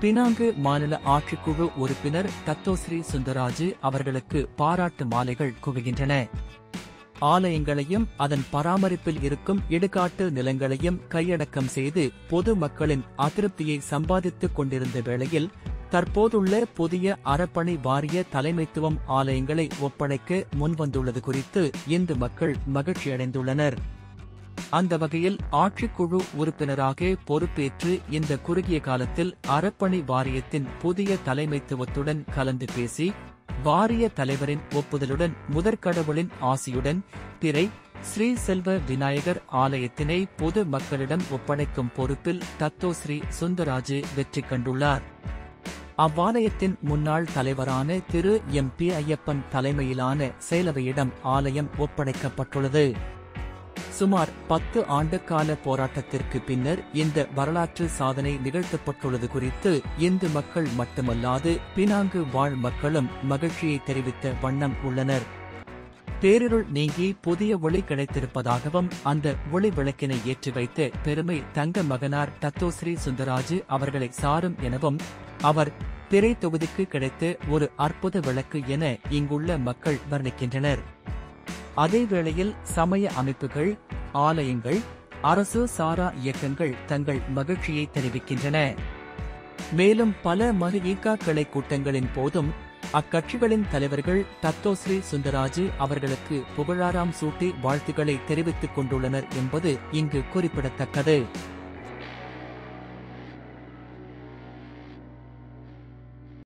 Penang மாநில ஆட்சிக்குழு உறுப்பினர் தத்தோஸ்ரீ சுந்தராஜு அவர்களுக்கு பாராட்டு மாலைகள் குவிகின்றன ஆலயங்களையும் அதன் பராமரிப்பில் இருக்கும் இடுகாட்டு நிலங்களையும் கையடக்கம் செய்து பொது மக்களின் அதிருப்தியை சம்பாதித்துக் கொண்டிருந்த வேளையில் தற்போதுள்ள புதிய அறப்பணி வாரிய தலைமைத்துவம் ஆலயங்களை ஒப்படைக்க முன்வந்துள்ளது குறித்து இந்து மக்கள் மகிழ்ச்சியடைந்துள்ளனர் அந்த வகையில் ஆட்சிக்குழு உறுப்பினராக பொறுப்பேற்று இந்த குறுகிய காலத்தில் அறப்பணி வாரியத்தின் புதிய தலைமைத்துவத்துடன் கலந்து பேசி வாரிய தலைவரின் ஒப்புதலுடன் முதற்கடவுளின் ஆசியுடன் திரை ஸ்ரீ செல்வ விநாயகர் ஆலயத்தினை பொது மக்களிடம் ஒப்படைக்கும் பொறுப்பில் தத்தோஸ்ரீ சுந்தராஜு வெற்றி கண்டுள்ளார் அவ்வாலயத்தின் முன்னாள் தலைவரான திரு எம் பி ஐயப்பன் தலைமையிலான செயலவையிடம் ஆலயம் ஒப்படைக்கப்பட்டுள்ளது சுமார் பத்து ஆண்டு கால போராட்டத்திற்கு பின்னர் இந்த வரலாற்று சாதனை நிகழ்த்தப்பட்டுள்ளது குறித்து இந்து மக்கள் மட்டுமல்லாது பினாங்கு வாழ் மக்களும் மகிழ்ச்சியை தெரிவித்த வண்ணம் உள்ளனர் பேரிருள் நீங்கி புதிய ஒளி கிடைத்திருப்பதாகவும் அந்த ஒளி விளக்கினை ஏற்றி வைத்த பெருமை தங்க மகனார் தத்தோஸ்ரீ சுந்தராஜு அவர்களை சாரும் எனவும் அவர் பிறை தொகுதிக்கு கிடைத்த ஒரு அற்புத விளக்கு என இங்குள்ள மக்கள் வர்ணிக்கின்றனர் அதேவேளையில் சமய அமைப்புகள் ஆலயங்கள் அரசு சாரா இயக்கங்கள் தங்கள் மகிழ்ச்சியை தெரிவிக்கின்றன மேலும் பல மறு ஈகா கிளை கூட்டங்களின் போதும் அக்கட்சிகளின் தலைவர்கள் தத்தோஸ்ரீ சுந்தராஜு அவர்களுக்கு புகழாராம் சூட்டி வாழ்த்துக்களை தெரிவித்துக் கொண்டுள்ளனர் என்பது இங்கு குறிப்பிடத்தக்கது